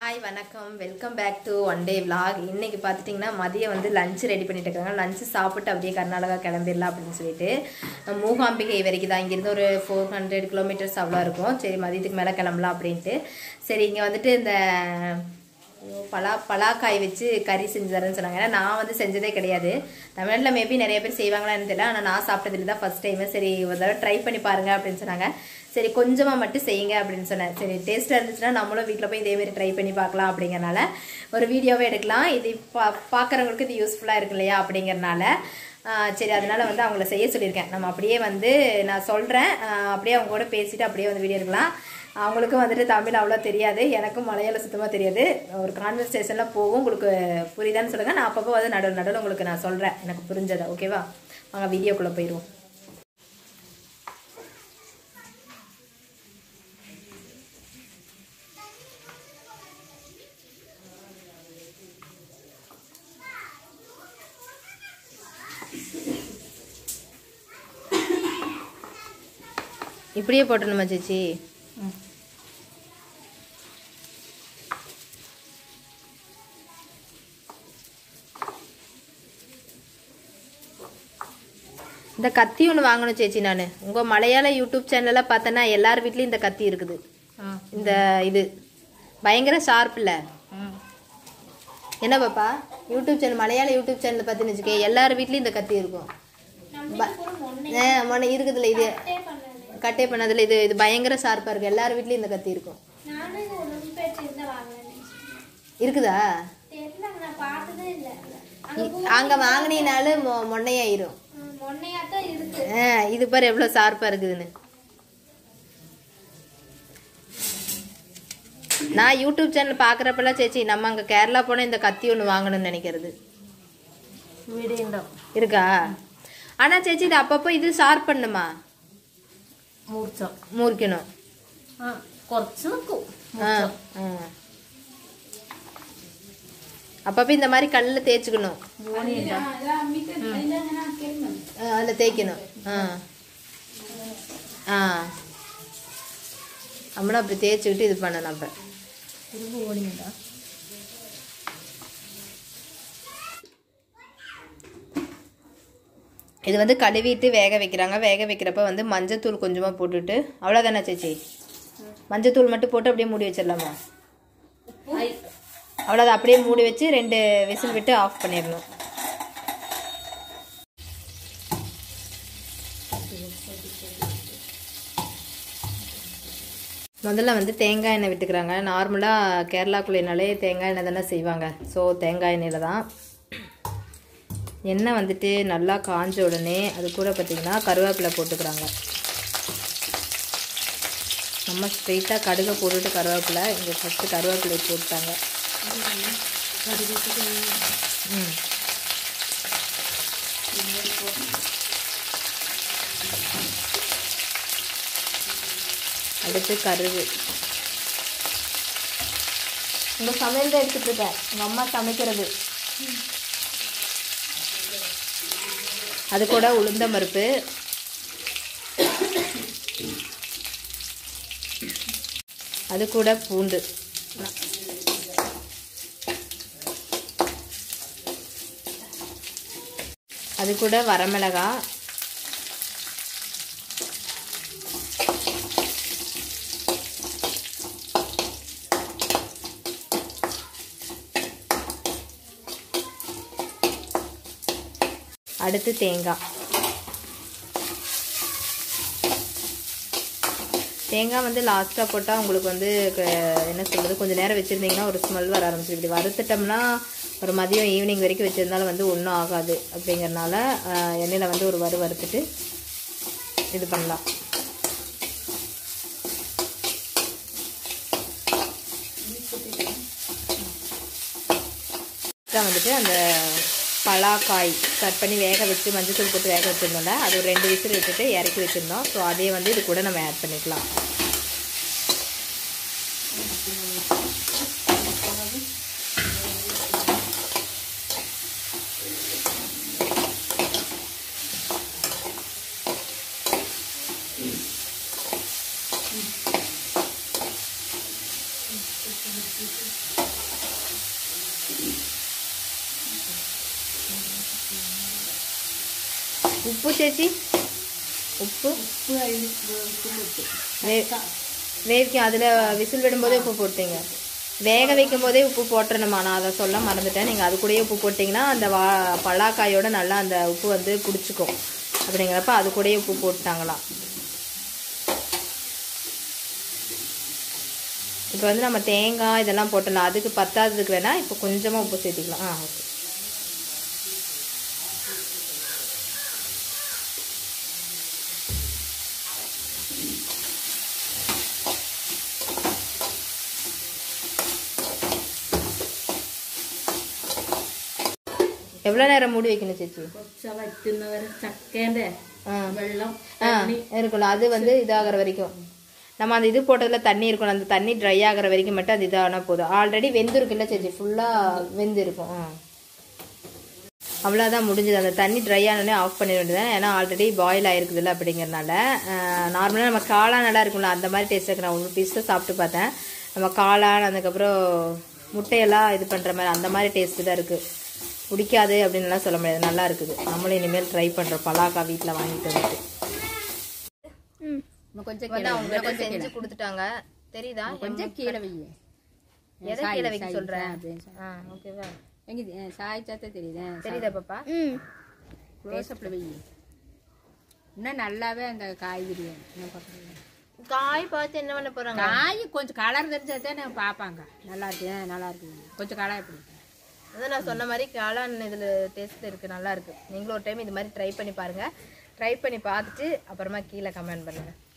Hi வணக்கம் welcome back to one day vlog இன்னைக்கு பார்த்துட்டிங்கன்னா மதியம் வந்து லஞ்ச் ரெடி பண்ணிட்டு இருக்காங்க லஞ்சு சாப்பிட்டு அப்படியே கர்நாடகா கிளம்பிடலாம் அப்படின்னு சொல்லிட்டு மூகாம்பிகை வரைக்கும் தான் இங்கேருந்து ஒரு ஃபோர் ஹண்ட்ரட் கிலோமீட்டர்ஸ் அவ்வளோ இருக்கும் சரி மதியத்துக்கு மேலே கிளம்பலாம் அப்படின்ட்டு சரி இங்கே வந்துட்டு இந்த ஐயோ, பலா பலாக்காய் வச்சு கறி செஞ்சு தரேன்னு சொன்னாங்க ஏன்னா நான் வந்து செஞ்சதே கிடையாது தமிழ்நாட்டில் மேபி நிறைய பேர் செய்வாங்களான்னு தெரியல ஆனால் நான் சாப்பிட்டதில்ல தான் ஃபர்ஸ்ட் டைம் சரி ஒரு தடவை ட்ரை பண்ணி பாருங்க அப்படின்னு சொன்னாங்க சரி கொஞ்சமாக மட்டும் செய்யுங்க அப்படின்னு சொன்னேன் சரி டேஸ்ட்டாக இருந்துச்சுன்னா நம்மளும் வீட்டில் போய் இதே மாதிரி ட்ரை பண்ணி பார்க்கலாம் அப்படிங்கறனால ஒரு வீடியோவே எடுக்கலாம் இது பா பார்க்குறவங்களுக்கு இது யூஸ்ஃபுல்லாக இருக்கு இல்லையா அப்படிங்கறனால ஆஹ் சரி அதனால வந்து அவங்கள செய்ய சொல்லியிருக்கேன் நம்ம அப்படியே வந்து நான் சொல்கிறேன் அப்படியே அவங்க கூட பேசிட்டு அப்படியே வந்து வீடியோ எடுக்கலாம் அவங்களுக்கும் வந்துட்டு தமிழ் அவ்வளோ தெரியாது எனக்கும் மலையாளம் சுத்தமாக தெரியாது ஒரு கான்வர்சேஷனில் போகும் உங்களுக்கு புரியுதான்னு சொல்லுங்கள் நான் அப்பப்போ வந்து நடுவில் நடுவில் உங்களுக்கு நான் சொல்கிறேன் எனக்கு புரிஞ்சதை ஓகேவா வாங்க வீடியோக்குள்ளே போயிடுவோம் இப்படியே போட்டணுமா சேச்சி இந்த கத்தி ஒன்று வாங்கணும் சேச்சி நான் உங்கள் மலையாள யூடியூப் சேனலில் பார்த்தேன்னா எல்லார் வீட்லேயும் இந்த கத்தி இருக்குது இந்த இது பயங்கர ஷார்ப் இல்லை என்ன பாப்பா யூடியூப் சேனல் மலையாள யூடியூப் சேனல் பார்த்தீங்கன்னு வச்சுக்கே எல்லார் வீட்லேயும் இந்த கத்தி இருக்கும் ப- ஆ, மொன்ன இருக்குதுல்ல இது கட்டே பண்ணதில்ல இது இது பயங்கர ஷார்ப்பாக இருக்கு எல்லார் வீட்லேயும் இந்த கத்தி இருக்கும் நானும் இது ஒரு பேச்சு இருந்தா வாங்கினேன் இருக்குதா தெரியல நான் பார்த்ததே இல்ல இ- அங்க வாங்கினீனாலும் மொ- மொன்னையாயிரும் மொன்னையாத்தான் இருக்கு ஆ, இது பாரு எவ்வளவு ஷார்ப்பா இருக்குதுன்னு நான் யூடியூப் சேனல் பாக்குறப்பெல்லாம் சேச்சி நம்ம அங்க கேரளா போனா இந்த கத்தி ஒண்ணு வாங்கணும்னு நினைக்கிறது വീടിയുണ്ടോ இருக்கா ஆனா சேச்சி இது அப்பப்போ இது ஷார்ப் பண்ணுமா മൂർച്ച மூர்க்கணும் ആ കുറച്ച് നിൽക്കും ஆ, ஆ. அப்பப்போ இந்த மாதிரி கல்லில் தேய்ச்சிக்கணும் ஆ, அதில் தேய்க்கணும் ஆ ஆ நம்மளும் அப்படி தேய்ச்சிக்கிட்டு இது பண்ணணும் அப்போ ഒരു ബോണിയുണ്ടോ இது வந்து கழுவிட்டு வேக வைக்கிறாங்க வேக வைக்கிறப்ப வந்து மஞ்சத்தூள் கொஞ்சமாக போட்டுட்டு அவ்வளோதானே சேச்சி மஞ்சத்தூள் மட்டும் போட்டு அப்படியே மூடி வச்சிடலாமா அவ்வளோதான் அப்படியே மூடி வச்சு ரெண்டு விசில் விட்டு ஆஃப் பண்ணிடணும் முதல்ல வந்து தேங்காய் எண்ணெய் விட்டுக்கிறாங்க நார்மலாக கேரளாக்குள்ளேனாலே தேங்காய் எண்ணெய் தானே செய்வாங்க ஸோ தேங்காய் எண்ணெயில் தான் எண்ணெய் வந்துட்டு நல்லா காஞ்ச உடனே அது கூட பார்த்திங்கன்னா கருவேப்பிலை போட்டுக்கிறாங்க நம்ம ஸ்ட்ரெயிட்டாக கடுகை போட்டுட்டு கருவேப்பிலை இங்கே ஃபஸ்ட்டு கருவேப்பிலை போட்டாங்க ம் அடுத்து கருவு உங்கள் சமையல் தான் எடுத்துகிட்டு இருக்கேன் உங்கள் அம்மா சமைக்கிறது அது கூட உளுந்த பருப்பு அது கூட பூண்டு அது கூட வரமிளகா அடுத்து தேங்காய் தேங்காய் வந்து லாஸ்ட்டாக போட்டால் உங்களுக்கு வந்து க- என்ன சொல்கிறது கொஞ்சம் நேரம் வச்சுருந்தீங்கன்னா ஒரு ஸ்மெல் வர ஆரம்பிச்சு இப்படி வறுத்துட்டோம்னா ஒரு மதியம் ஈவினிங் வரைக்கும் வச்சுருந்தாலும் வந்து ஒன்றும் ஆகாது அப்படிங்கறனால ஆஹ், எண்ணெயில் வந்து ஒரு வறு வறுத்துட்டு இது பண்ணலாம் அப்புறம் வந்துட்டு அந்த பலாக்காய் கட் பண்ணி வேக வச்சு மஞ்சத்தூள் போட்டு வேக வச்சுருந்தோம்ல அது ஒரு ரெண்டு விசில் விட்டுட்டு இறக்கி வச்சுருந்தோம் ஸோ அதே வந்து இது கூட நம்ம ஆட் பண்ணிக்கலாம் உப்பு சேச்சி உப்பு வே- வேவிக்கும் அதில் விசில் விடும்போதே உப்பு போட்டீங்க வேக வைக்கும் போதே உப்பு போட்டுறணுமா நான் அதை சொல்ல மறந்துட்டேன் நீங்கள் அது கூடயே உப்பு போட்டிங்கன்னா அந்த வா பலாக்காயோட நல்லா அந்த உப்பு வந்து பிடிச்சிக்கும் அப்படிங்கிறப்ப அது கூடயே உப்பு போட்டாங்களாம் இப்போ வந்து நம்ம தேங்காய் இதெல்லாம் போட்டலாம் அதுக்கு பத்தாததுக்கு வேணால் இப்போ கொஞ்சமாக உப்பு சேர்த்திக்கலாம் ஆ ஓகே എவ்வளോ നേരം മൂടി വെക്കണം ചേച്ചി കുറച്ച് വറ്റുന്നവരെ ചക്കേന്റെ ആ വെള്ളം ஆ இருக்கும்ல அது வந்து இதாகிற வரைக்கும் நம்ம அந்த இது போட்டதுல தண்ணி இருக்கணும் அந்த தண்ணி ட்ரை ஆகிற வரைக்கும் மட்டும் அது இதானா போதும் ஆல்ரெடி வெந்திருக்குல்ல சேச்சி ஃபுல்லாக வெந்து இருக்கும் ஆ அவ்வளோதான் முடிஞ்சது அந்த தண்ணி ட்ரை ஆனோடனே ஆஃப் பண்ணிட வேண்டியது ஏன்னா ஆல்ரெடி பாயில் ஆயிருக்குதுல்ல அப்படிங்கிறனால நார்மலாக நம்ம காளான் நல்லா இருக்கும்ல அந்த மாதிரி டேஸ்ட் இருக்கு நான் ஒரு பீஸ் தான் சாப்பிட்டு பார்த்தேன் நம்ம காளான் அதுக்கப்புறம் முட்டையெல்லாம் இது பண்ணுற மாதிரி அந்த மாதிரி டேஸ்ட்டு தான் இருக்குது பிடிக்காது அப்படின்னுலாம் சொல்ல முடியாது நல்லா இருக்குது நம்மளும் இனிமேல் ட்ரை பண்ணுறோம் பலாக்கா வீட்டில் வாங்கிட்டு வந்துட்டு கொஞ்சம் வந்து அவங்க கொஞ்சம் செஞ்சு கொடுத்துட்டாங்க தெரியுதா கொஞ்சம் கீழே வைய எதை கீழே வைக்க சொல்றேன் ஆ ஓகேவா எங்க சாய்ச்சாத்தே தெரியுதா தெரியுதா பாப்பா க்ளோஸ்அப்பில் வை இன்னும் நல்லாவே அந்த காய்கறி என்ன பார்க்குறீங்க காய் பார்த்து என்ன பண்ண போறாங்க காய் கொஞ்சம் கலர் தெரிஞ்சா தான் பார்ப்பாங்க நல்லா இருக்கு ஆ, நல்லா இருக்கு கொஞ்சம் கலர் எப்படி அதான் நான் சொன்ன மாதிரி காளான் இதில் டேஸ்ட் இருக்கு நல்லா இருக்கு நீங்களும் ஒரு டைம் இது மாதிரி ட்ரை பண்ணி பாருங்க ட்ரை பண்ணி பார்த்துட்டு அப்புறமா கீழே கமெண்ட் பண்ணுங்க